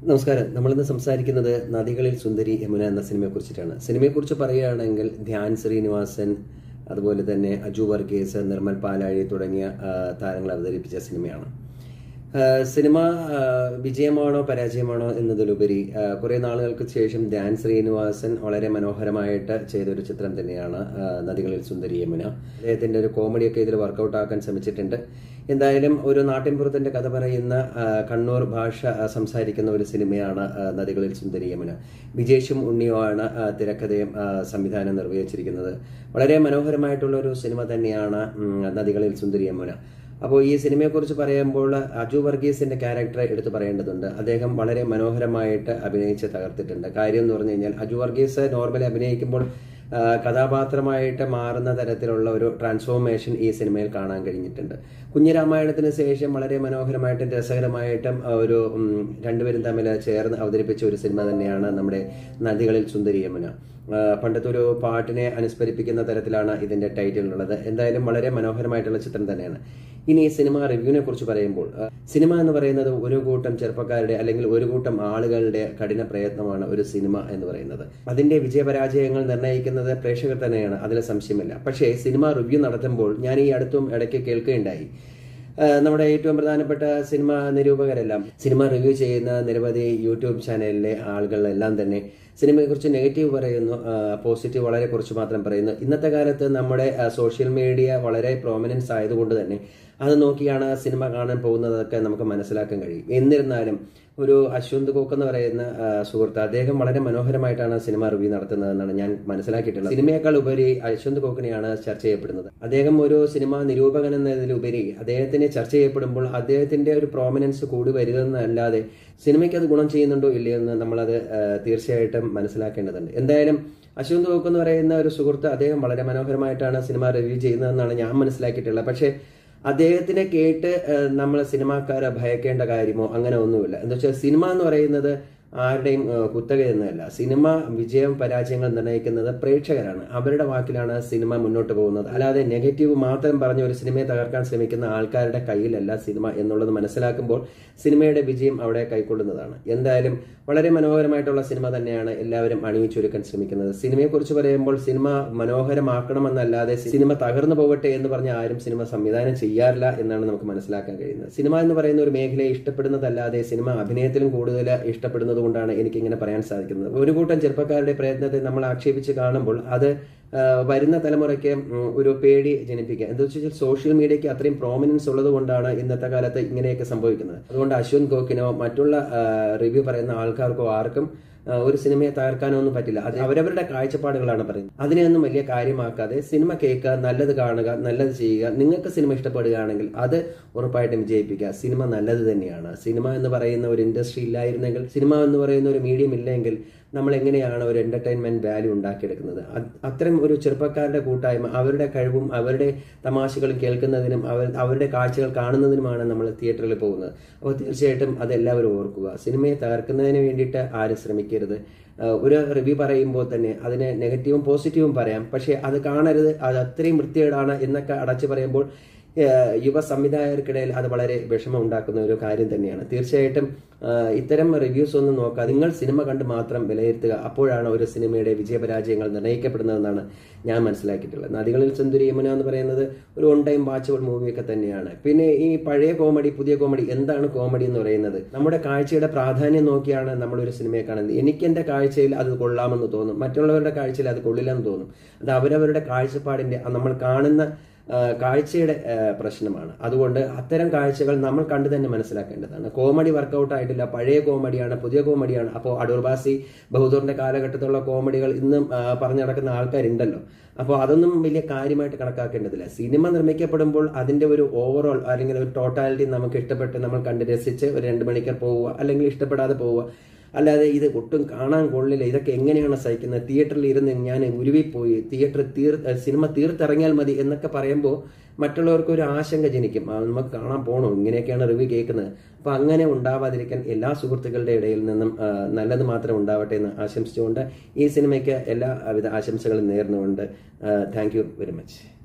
നമസ്കാരം നമ്മളിന്ന് സംസാരിക്കുന്നത് നദികളിൽ സുന്ദരി യമുന എന്ന സിനിമയെ കുറിച്ചിട്ടാണ് സിനിമയെക്കുറിച്ച് പറയുകയാണെങ്കിൽ ധ്യാൻ ശ്രീനിവാസൻ അതുപോലെ തന്നെ അജു വർഗീസ് നിർമ്മൽ പാലാഴി തുടങ്ങിയ ആ, താരങ്ങൾ അവതരിപ്പിച്ച സിനിമയാണ് ആ, സിനിമ ആ, വിജയമാണോ പരാജയമാണോ എന്നതിലുപരി ആ, കുറെ നാളുകൾക്ക് ശേഷം ധ്യാൻ ശ്രീനിവാസൻ വളരെ മനോഹരമായിട്ട് ചെയ്തൊരു ചിത്രം തന്നെയാണ് ആ, നദികളിൽ സുന്ദരി യമുന അദ്ദേഹത്തിന്റെ ഒരു കോമഡിയൊക്കെ ഇതിൽ വർക്കൗട്ട് ആക്കാൻ ശ്രമിച്ചിട്ടുണ്ട് എന്തായാലും ഒരു നാട്ടിൻപുറത്തിന്റെ കഥ പറയുന്ന ആ, കണ്ണൂർ ഭാഷ ആ, സംസാരിക്കുന്ന ഒരു സിനിമയാണ് ആ, നദികളിൽ സുന്ദരി യമുന വിജേഷും ഉണ്ണിയുമാണ് ആ, തിരക്കഥയും ആ, സംവിധാനം നിർവഹിച്ചിരിക്കുന്നത് വളരെ മനോഹരമായിട്ടുള്ള ഒരു സിനിമ തന്നെയാണ് ഉം, നദികളിൽ സുന്ദരി യമുന അപ്പോൾ ഈ സിനിമയെക്കുറിച്ച് പറയുമ്പോൾ അജു വർഗീസിന്റെ ക്യാരക്ടർ എടുത്തു പറയേണ്ടതുണ്ട് അദ്ദേഹം വളരെ മനോഹരമായിട്ട് അഭിനയിച്ച് തകർത്തിട്ടുണ്ട് കാര്യം എന്ന് പറഞ്ഞു കഴിഞ്ഞാൽ അജു വർഗീസ് നോർമലി അഭിനയിക്കുമ്പോൾ ആ, കഥാപാത്രമായിട്ട് മാറുന്ന തരത്തിലുള്ള ഒരു ട്രാൻസ്ഫോർമേഷൻ ഈ സിനിമയിൽ കാണാൻ കഴിഞ്ഞിട്ടുണ്ട് കുഞ്ഞിരാമായണത്തിന് ശേഷം വളരെ മനോഹരമായിട്ടും രസകരമായിട്ടും ആ, ഒരു ഉം, രണ്ടുപേരും തമ്മിൽ ചേർന്ന് അവതരിപ്പിച്ച ഒരു സിനിമ തന്നെയാണ് നമ്മുടെ നദികളിൽ സുന്ദരി യമുന ആ, പണ്ടത്തെ ഒരു പാട്ടിനെ അനുസ്മരിപ്പിക്കുന്ന തരത്തിലാണ് ഇതിന്റെ ടൈറ്റിൽ ഉള്ളത് എന്തായാലും വളരെ മനോഹരമായിട്ടുള്ള ചിത്രം തന്നെയാണ് ഇനി ഈ സിനിമ റിവ്യൂവിനെ കുറിച്ച് പറയുമ്പോൾ ആ, സിനിമ എന്ന് പറയുന്നത് ഒരു കൂട്ടം ചെറുപ്പക്കാരുടെ അല്ലെങ്കിൽ ഒരു കൂട്ടം ആളുകളുടെ കഠിന പ്രയത്നമാണ് ഒരു സിനിമ എന്ന് പറയുന്നത് അതിന്റെ വിജയപരാജയങ്ങൾ നിർണ്ണയിക്കുന്നത് പ്രേക്ഷകർ തന്നെയാണ് അതിൽ സംശയമില്ല പക്ഷേ സിനിമ റിവ്യൂ നടത്തുമ്പോൾ ഞാൻ ഈ അടുത്തും ഇടയ്ക്ക് കേൾക്കുകയുണ്ടായി ആ, നമ്മുടെ ഏറ്റവും പ്രധാനപ്പെട്ട സിനിമ നിരൂപകരെല്ലാം സിനിമ റിവ്യൂ ചെയ്യുന്ന നിരവധി യൂട്യൂബ് ചാനലിലെ ആളുകളെല്ലാം തന്നെ സിനിമയെക്കുറിച്ച് നെഗറ്റീവ് പറയുന്നു ആ, പോസിറ്റീവ് വളരെ കുറച്ച് മാത്രം പറയുന്നു ഇന്നത്തെ കാലത്ത് നമ്മുടെ ആ, സോഷ്യൽ മീഡിയ വളരെ പ്രോമിനൻസ് ആയതുകൊണ്ട് തന്നെ അത് നോക്കിയാണ് സിനിമ കാണാൻ പോകുന്നതൊക്കെ നമുക്ക് മനസ്സിലാക്കാൻ കഴിയും എന്നിരുന്നാലും ഒരു അശ്വന്ത് കോക്ക് എന്ന് പറയുന്ന ആ, സുഹൃത്ത് അദ്ദേഹം വളരെ മനോഹരമായിട്ടാണ് സിനിമ റിവ്യൂ നടത്തുന്നതെന്നാണ് ഞാൻ മനസ്സിലാക്കിയിട്ടുള്ളത് സിനിമയേക്കാൾ ഉപരി അശ്വന്ത് കോക്കിനെയാണ് ചർച്ച ചെയ്യപ്പെടുന്നത് അദ്ദേഹം ഒരു സിനിമ നിരൂപകൻ എന്നതിലുപരി അദ്ദേഹത്തിന് ചർച്ച ചെയ്യപ്പെടുമ്പോൾ അദ്ദേഹത്തിന്റെ ഒരു പ്രോമിനൻസ് കൂടി വരിക എന്നല്ലാതെ സിനിമയ്ക്ക് അത് ഗുണം ചെയ്യുന്നുണ്ടോ ഇല്ലയോ എന്ന് നമ്മളത് ആ, തീർച്ചയായിട്ടും മനസ്സിലാക്കേണ്ടതുണ്ട് എന്തായാലും അശ്വന്ത് കോക്ക് എന്ന് പറയുന്ന ഒരു സുഹൃത്ത് അദ്ദേഹം വളരെ മനോഹരമായിട്ടാണ് സിനിമ റിവ്യൂ ചെയ്യുന്നതെന്നാണ് ഞാൻ മനസ്സിലാക്കിയിട്ടുള്ളത് പക്ഷേ അദ്ദേഹത്തിനെ കേട്ട് നമ്മൾ സിനിമാക്കാരെ ഭയക്കേണ്ട കാര്യമോ അങ്ങനെ ഒന്നുമില്ല എന്താ വെച്ചാൽ സിനിമ എന്ന് പറയുന്നത് ആരുടെയും ഏഹ്, കുത്തകയൊന്നുമല്ല സിനിമ വിജയം പരാജയങ്ങൾ നിർണ്ണയിക്കുന്നത് പ്രേക്ഷകരാണ് അവരുടെ വാക്കിലാണ് സിനിമ മുന്നോട്ട് പോകുന്നത് അല്ലാതെ നെഗറ്റീവ് മാത്രം പറഞ്ഞ് ഒരു സിനിമയെ തകർക്കാൻ ശ്രമിക്കുന്ന ആൾക്കാരുടെ കയ്യിലല്ല സിനിമ എന്നുള്ളത് മനസ്സിലാക്കുമ്പോൾ സിനിമയുടെ വിജയം അവിടെ കൈക്കൊള്ളുന്നതാണ് എന്തായാലും വളരെ മനോഹരമായിട്ടുള്ള സിനിമ തന്നെയാണ് എല്ലാവരും അണിയിച്ചൊരുക്കാൻ ശ്രമിക്കുന്നത് സിനിമയെക്കുറിച്ച് പറയുമ്പോൾ സിനിമ മനോഹരമാക്കണമെന്നല്ലാതെ സിനിമ തകർന്നു പോകട്ടെ എന്ന് പറഞ്ഞ് ആരും സിനിമ സംവിധാനം ചെയ്യാറില്ല എന്നാണ് നമുക്ക് മനസ്സിലാക്കാൻ കഴിയുന്നത് സിനിമ എന്ന് പറയുന്ന ഒരു മേഖലയെ ഇഷ്ടപ്പെടുന്നതല്ലാതെ സിനിമ അഭിനയത്തിലും കൂടുതൽ ഇഷ്ടപ്പെടുന്നത് കൊണ്ടാണ് എനിക്ക് ഇങ്ങനെ പറയാൻ സാധിക്കുന്നത് ഒരു കൂട്ടം ചെറുപ്പക്കാരുടെ പ്രയത്നത്തെ നമ്മൾ ആക്ഷേപിച്ച് കാണുമ്പോൾ അത് ആ, വരുന്ന തലമുറയ്ക്ക് ഉം, ഒരു പേടി ജനിപ്പിക്കുക എന്താ വെച്ചാൽ സോഷ്യൽ മീഡിയയ്ക്ക് അത്രയും പ്രോമിനൻസ് ഉള്ളത് കൊണ്ടാണ് ഇന്നത്തെ കാലത്ത് ഇങ്ങനെയൊക്കെ സംഭവിക്കുന്നത് അതുകൊണ്ട് അശ്വന്ത് ഗോക്കിനോ മറ്റുള്ള റിവ്യൂ പറയുന്ന ആൾക്കാർക്കോ ആർക്കും ആ, ഒരു സിനിമയെ തകർക്കാനോ ഒന്നും പറ്റില്ല അത് അവരവരുടെ കാഴ്ചപ്പാടുകളാണ് പറയുന്നത് അതിനെയൊന്നും വലിയ കാര്യമാക്കാതെ സിനിമ കേൾക്കുക നല്ലത് കാണുക നല്ലത് ചെയ്യുക നിങ്ങൾക്ക് സിനിമ ഇഷ്ടപ്പെടുകയാണെങ്കിൽ അത് ഉറപ്പായിട്ടും വിജയിപ്പിക്കുക സിനിമ നല്ലത് തന്നെയാണ് സിനിമ എന്ന് പറയുന്ന ഒരു ഇൻഡസ്ട്രി ഇല്ലായിരുന്നെങ്കിൽ സിനിമ എന്ന് പറയുന്ന ഒരു മീഡിയം ഇല്ലെങ്കിൽ നമ്മൾ എങ്ങനെയാണ് ഒരു എന്റർടൈൻമെന്റ് വാല്യൂ ഉണ്ടാക്കിയെടുക്കുന്നത് അത് അത്തരം ഒരു ചെറുപ്പക്കാരുടെ കൂട്ടായ്മ അവരുടെ കഴിവും അവരുടെ തമാശകളും കേൾക്കുന്നതിനും അവർ അവരുടെ കാഴ്ചകൾ കാണുന്നതിനുമാണ് നമ്മൾ തിയേറ്ററിൽ പോകുന്നത് അപ്പോൾ തീർച്ചയായിട്ടും അതെല്ലാവരും ഓർക്കുക സിനിമയെ തകർക്കുന്നതിന് വേണ്ടിയിട്ട് ആരും ശ്രമിക്കരുത് ആഹ് ഒരു റിവ്യൂ പറയുമ്പോൾ തന്നെ അതിന് നെഗറ്റീവും പോസിറ്റീവും പറയാം പക്ഷേ അത് കാണരുത് അത് അത്രയും വൃത്തികേടാണ് എന്നൊക്കെ അടച്ചു പറയുമ്പോൾ ഏഹ് യുവ സംവിധായകർക്കിടയിൽ അത് വളരെ വിഷമം ഉണ്ടാക്കുന്ന ഒരു കാര്യം തന്നെയാണ് തീർച്ചയായിട്ടും ആഹ് ഇത്തരം റിവ്യൂസ് ഒന്നും നോക്കാതെ നിങ്ങൾ സിനിമ കണ്ട് മാത്രം വിലയിരുത്തുക അപ്പോഴാണ് ഒരു സിനിമയുടെ വിജയപരാജയങ്ങൾ നിർണ്ണയിക്കപ്പെടുന്നതെന്നാണ് ഞാൻ മനസ്സിലാക്കിയിട്ടുള്ളത് നദികളിൽ സുന്ദരി യമുന എന്ന് പറയുന്നത് ഒരു ഓൺ ടൈം വാച്ചബിൾ മൂവിയൊക്കെ തന്നെയാണ് പിന്നെ ഈ പഴയ കോമഡി പുതിയ കോമഡി എന്താണ് കോമഡി എന്ന് പറയുന്നത് നമ്മുടെ കാഴ്ചയുടെ പ്രാധാന്യം നോക്കിയാണ് നമ്മൾ ഒരു സിനിമയെ കാണുന്നത് എനിക്ക് എന്റെ കാഴ്ചയിൽ അത് കൊള്ളാമെന്ന് തോന്നും മറ്റുള്ളവരുടെ കാഴ്ചയിൽ അത് കൊള്ളില്ലെന്ന് തോന്നും അത് അവരവരുടെ കാഴ്ചപ്പാടിന്റെ നമ്മൾ കാണുന്ന ആ, കാഴ്ചയുടെ ആ, പ്രശ്നമാണ് അതുകൊണ്ട് അത്തരം കാഴ്ചകൾ നമ്മൾ കണ്ടു തന്നെ മനസ്സിലാക്കേണ്ടതാണ് കോമഡി വർക്കൗട്ട് ആയിട്ടില്ല പഴയ കോമഡിയാണ് പുതിയ കോമഡിയാണ് അപ്പോൾ അടൂർ ബാസി ബഹദൂറിന്റെ കാലഘട്ടത്തിലുള്ള കോമഡികൾ ഇന്നും ആ, പറഞ്ഞു നടക്കുന്ന ആൾക്കാരുണ്ടല്ലോ അപ്പോൾ അതൊന്നും വലിയ കാര്യമായിട്ട് കണക്കാക്കേണ്ടതില്ല സിനിമ നിർമ്മിക്കപ്പെടുമ്പോൾ അതിന്റെ ഒരു ഓവറോൾ അല്ലെങ്കിൽ ഒരു ടോട്ടാലിറ്റി നമുക്ക് ഇഷ്ടപ്പെട്ട് നമ്മൾ കണ്ട് രസിച്ച് ഒരു രണ്ട് മണിക്കൂർ പോവുക അല്ലെങ്കിൽ ഇഷ്ടപ്പെടാതെ പോവുക അല്ലാതെ ഇത് ഒട്ടും കാണാൻ കൊള്ളില്ല ഇതൊക്കെ എങ്ങനെയാണ് സഹിക്കുന്നത് തിയേറ്ററിൽ ഇരുന്ന് ഞാൻ ഉരുവിപ്പോയി തിയേറ്റർ തീർ സിനിമ തീർത്തിറങ്ങിയാൽ മതി എന്നൊക്കെ പറയുമ്പോൾ മറ്റുള്ളവർക്ക് ഒരു ആശങ്ക ജനിക്കും ആ, നമുക്ക് കാണാൻ പോകണോ ഇങ്ങനെയൊക്കെയാണ് റിവ്യൂ കേൾക്കുന്നത് അപ്പൊ അങ്ങനെ ഉണ്ടാവാതിരിക്കാൻ എല്ലാ സുഹൃത്തുക്കളുടെ ഇടയിൽ നിന്നും ആ, നല്ലത് മാത്രം ഉണ്ടാവട്ടെ എന്ന് ആശംസിച്ചുകൊണ്ട് ഈ സിനിമയ്ക്ക് എല്ലാവിധ ആശംസകളും നേർന്നുകൊണ്ട് താങ്ക് യു വെരി മച്ച്